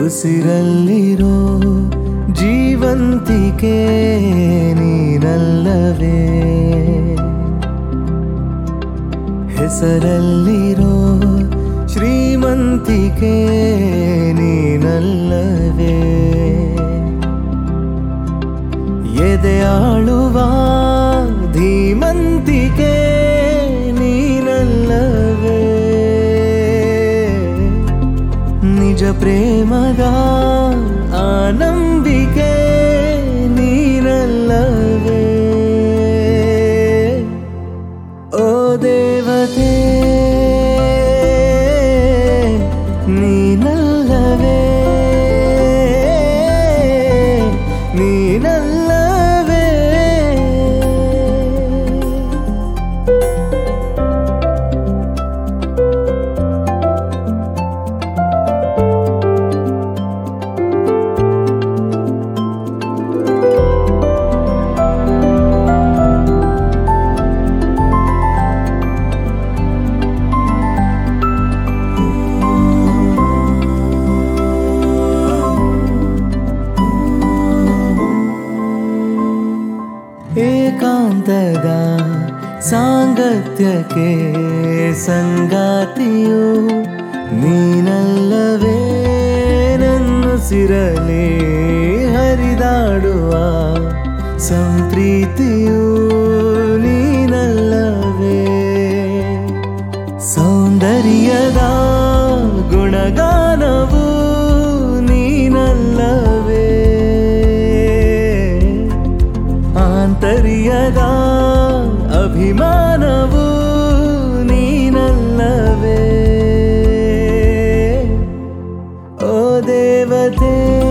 ಉಸಿರಲ್ಲಿರೋ ಜೀವಂತಿಕೆ ನೀನಲ್ಲವೇ ಹೆಸರಲ್ಲಿರೋ ಶ್ರೀಮಂತಿಕೆ ನೀನಲ್ಲವೇ ಎದೆಯಾಳುವ ಧೀಮಂತಿಕೆ ನೀನಲ್ಲವೇ ನಿಜ ಪ್ರೇಮದ ಆನಂಬಿಕೆ ನೀನಲ್ಲವೇ ಓ ದೇವತೆ ನೀನಲ್ಲವೇ ನೀನಲ್ಲವೇ ಏಕಾಂತದ ಸಾಂಗತ್ಯಕ್ಕೆ ಸಂಗಾತಿಯು ನೀನಲ್ಲವೇ ನನ್ನುಸಿರಲಿ ಹರಿದಾಡುವ ಸಂಪ್ರೀತಿಯು ನೀನಲ್ಲವೇ ಸೌಂದರ್ಯದ ಗುಣಗಾನವು ನೀನಲ್ಲವೇ ಆಂತರ್ಯದ ಅಭಿಮಾನವು ನೀನಲ್ಲವೇ ಓ ದೇವತೆ